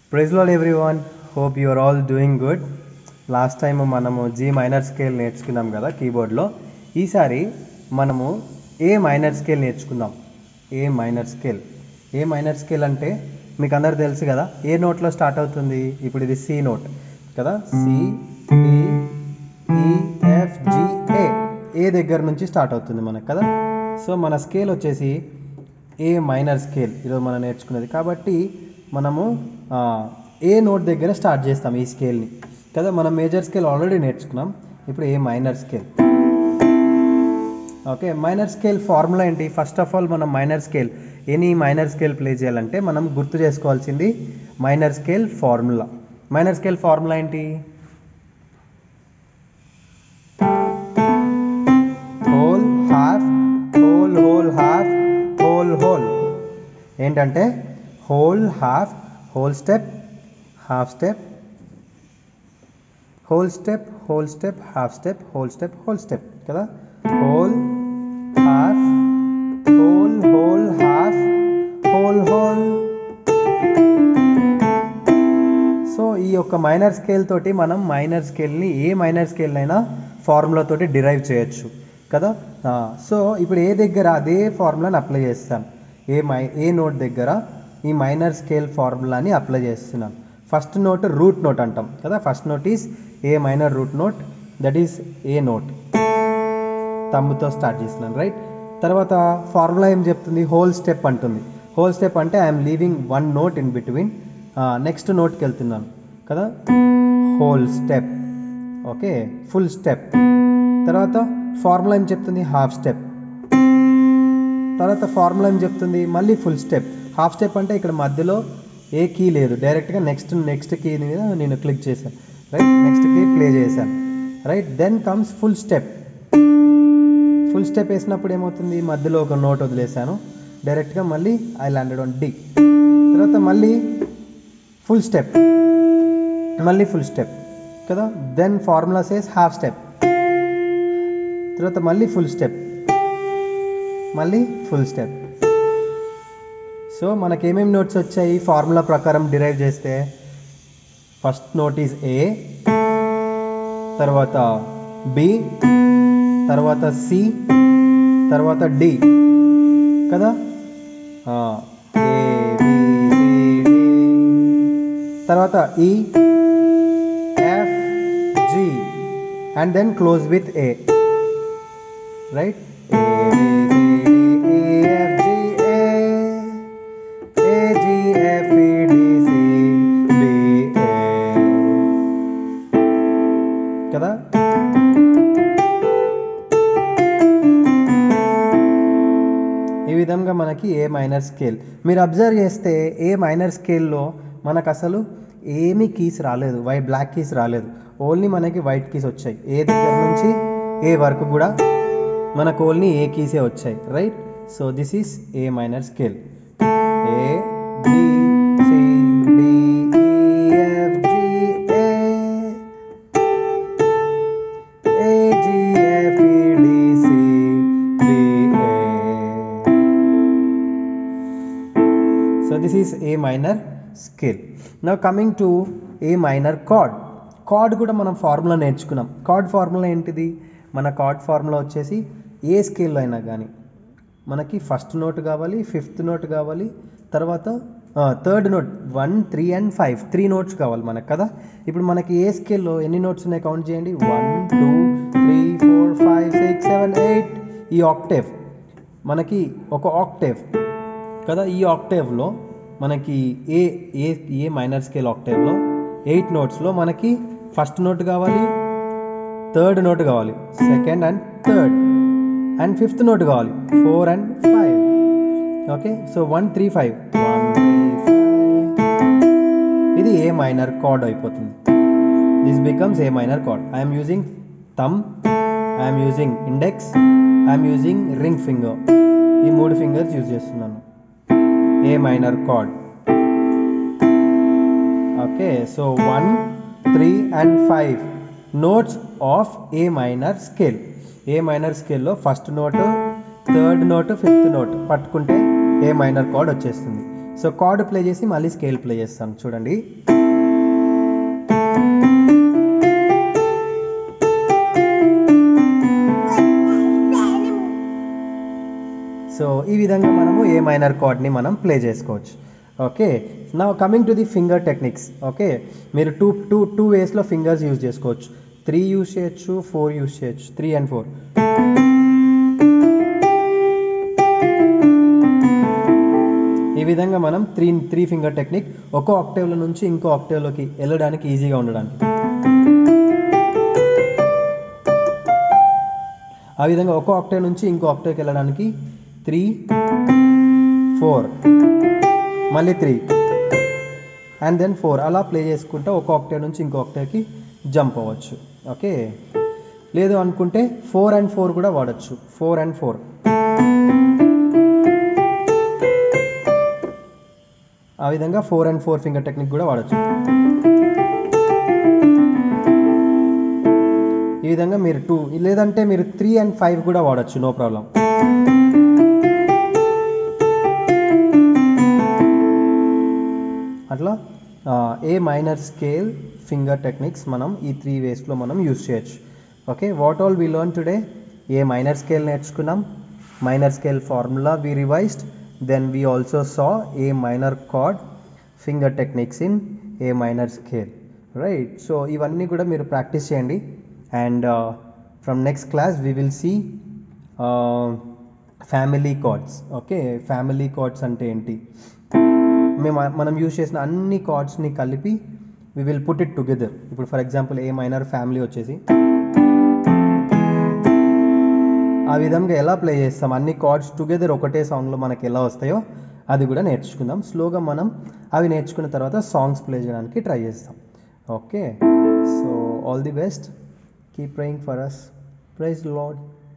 Praise lord everyone hope you are all doing good last time మనము G minor scale నేర్చుకున్నాం కదా కీబోర్డ్లో ఈసారి మనము ఏ మైనర్ స్కేల్ నేర్చుకుందాం A minor scale A minor scale అంటే మీకు అందరు తెలుసు కదా ఏ నోట్లో స్టార్ట్ అవుతుంది ఇప్పుడు ఇది సి నోట్ కదా C D E F G A A దగ్గర నుంచి స్టార్ట్ అవుతుంది మనకు కదా సో మన స్కేల్ వచ్చేసి ఏ మైనర్ స్కేల్ ఈరోజు మనం నేర్చుకున్నది కాబట్టి మనము ఆ, ఏ నోట్ దగ్గర స్టార్ట్ చేస్తాం ఈ స్కేల్ని కదా మనం మేజర్ స్కేల్ ఆల్రెడీ నేర్చుకున్నాం ఇప్పుడు A minor scale okay minor scale formula ఏంటి ఫస్ట్ ఆఫ్ ఆల్ మనం minor scale any minor scale play చేయాలంటే మనం గుర్తు చేసుకోవాల్సింది minor scale formula minor scale formula ఏంటి whole half whole whole half whole whole ఏంటంటే whole half whole step half step whole step whole step half step whole step whole step కదా whole half whole whole half whole whole so ఈ యొక్క minor scale తోటి మనం minor స్కేల్ని A minor scale అయినా formula తోటి derive చేయొచ్చు కదా ఆ, సో ఇప్పుడు ఏ దగ్గర అదే ఫార్ములాని అప్లై చేస్తాం ఏ మై ఏ నోట్ దగ్గర ఈ మైనర్ స్కేల్ ఫార్ములాని అప్లై చేస్తున్నాం ఫస్ట్ నోట్ రూట్ నోట్ అంటాం కదా first note is A minor root note that is A note తమ్ముతో స్టార్ట్ చేస్తున్నాను రైట్ తర్వాత ఫార్ములా ఏం చెప్తుంది హోల్ స్టెప్ అంటుంది హోల్ స్టెప్ అంటే I'm leaving one note in between next నోట్కి వెళ్తున్నాను కదా whole step okay full step తర్వాత ఫార్ములా ఏం చెప్తుంది హాఫ్ స్టెప్ తర్వాత ఫార్ములా ఏం చెప్తుంది మళ్ళీ ఫుల్ స్టెప్ హాఫ్ స్టెప్ అంటే ఇక్కడ మధ్యలో ఏ కీ లేదు డైరెక్ట్గా నెక్స్ట్ నెక్స్ట్ కీ మీద నేను క్లిక్ చేశాను రైట్ నెక్స్ట్ కీ ప్లే చేశాను right then comes full step full step వేసినప్పుడు ఏమవుతుంది మధ్యలో ఒక నోట్ వదిలేశాను డైరెక్ట్గా మళ్ళీ ఐ ల్యాండెడ్ ఆన్ డి తర్వాత మళ్ళీ ఫుల్ స్టెప్ మళ్ళీ ఫుల్ స్టెప్ కదా then formula says half step తర్వాత మళ్ళీ ఫుల్ స్టెప్ మళ్ళీ ఫుల్ స్టెప్ సో మనకి ఏమేమి నోట్స్ వచ్చాయి ఫార్ములా ప్రకారం డిరైవ్ చేస్తే ఫస్ట్ నోట్ ఈజ్ ఏ తర్వాత బి తర్వాత సి తర్వాత డి కదా ఆ, A, B, C, D. తర్వాత E F G and then close with A right కదా ఈ విధంగా మనకి ఏ మైనర్ స్కేల్ మీరు అబ్జర్వ్ చేస్తే ఏ మైనర్ స్కేల్లో మనకు అసలు ఏమీ కీస్ రాలేదు వైట్ బ్లాక్ కీస్ రాలేదు ఓన్లీ మనకి వైట్ కీస్ వచ్చాయి ఏ దగ్గర నుంచి ఏ వరకు కూడా మనకు ఓన్లీ ఏ కీసే వచ్చాయి right so this is A minor scale A B C D E F G A A G F E D C B A. So this is A minor scale. Now coming to A minor chord. Card కూడా మనం formula నేర్చుకున్నాం card formula ఏంటిది మన card formula వచ్చేసి ఏ స్కేల్లో అయినా కానీ మనకి ఫస్ట్ నోట్ కావాలి ఫిఫ్త్ నోట్ కావాలి తర్వాత third note one three and five three notes కావాలి మనకు కదా ఇప్పుడు మనకి ఏ స్కేల్లో ఎన్ని నోట్స్ ఉన్నాయి కౌంట్ చేయండి one two three four five six seven eight ఈ ఆక్టేవ్ మనకి ఒక ఆక్టేవ్ కదా ఈ ఆక్టేవ్లో మనకి A A A minor scale ఆక్టేవ్లో ఎయిట్ నోట్స్లో మనకి ఫస్ట్ నోట్ కావాలి థర్డ్ నోట్ కావాలి second and third and fifth note కావాలి four and five okay so one three five one three ఇది ఏ మైనర్ కార్డ్ అయిపోతుంది this becomes A minor chord I'm using thumb I'm using index I'm using ring finger ఈ మూడు fingers use చేస్తున్నాను A minor chord okay so one three and five notes of A minor scale A minor స్కేల్లో first note third note fifth note పట్టుకుంటే A minor chord వచ్చేస్తుంది so chord play చేసి మళ్ళీ scale play చేస్తాను చూడండి so ఈ విధంగా మనము ఏ మైనర్ కార్డ్ని మనం ప్లే చేసుకోవచ్చు okay now coming to the finger techniques okay మీరు టూ టూ టూ వేస్లో ఫింగర్స్ యూజ్ చేసుకోవచ్చు త్రీ యూజ్ చేయొచ్చు ఫోర్ యూజ్ చేయొచ్చు త్రీ అండ్ ఫోర్ ఈ విధంగా మనం త్రీ త్రీ ఫింగర్ టెక్నిక్ ఒక్కో ఆక్టేవ్ల నుంచి ఇంకో ఆక్టేవ్లోకి వెళ్ళడానికి ఈజీగా ఉండడానికి ఆ విధంగా ఒక్కో ఆక్టేవ్ నుంచి ఇంకో ఆక్టేవ్కి వెళ్ళడానికి త్రీ ఫోర్ మళ్ళీ త్రీ అండ్ దెన్ ఫోర్ అలా ప్లే చేసుకుంటూ ఒక ఆక్టేవ్ నుంచి ఇంకో ఆక్టేవ్కి జంప్ అవ్వచ్చు ఓకే లేదు అనుకుంటే ఫోర్ అండ్ ఫోర్ కూడా వాడచ్చు ఫోర్ అండ్ ఫోర్ ఆ విధంగా four and four finger technique కూడా వాడచ్చు ఈ విధంగా మీరు టూ లేదంటే మీరు త్రీ అండ్ ఫైవ్ కూడా వాడచ్చు నో ప్రాబ్లం అట్లా A minor scale finger techniques మనం ఈ త్రీ వేస్లో మనం యూస్ చేయొచ్చు okay what all we learn today A minor scale నేర్చుకున్నాం minor scale formula we revised then we also saw A minor chord finger techniques in A minor scale right so ఇవన్నీ కూడా మీరు practice చేయండి and from next class we will see family chords okay family chords అంటే ఏంటి మేము మనం use చేసిన అన్ని కార్డ్స్ని కలిపి we will put it together ఇప్పుడు for example A minor family వచ్చేసి ఆ విధంగా ఎలా ప్లే చేస్తాం అన్ని కార్డ్స్ టుగెదర్ ఒకటే సాంగ్లో మనకి ఎలా వస్తాయో అది కూడా నేర్చుకుందాం స్లోగా మనం అవి నేర్చుకున్న తర్వాత సాంగ్స్ ప్లే చేయడానికి ట్రై చేస్తాం okay so all the best keep praying for us praise lord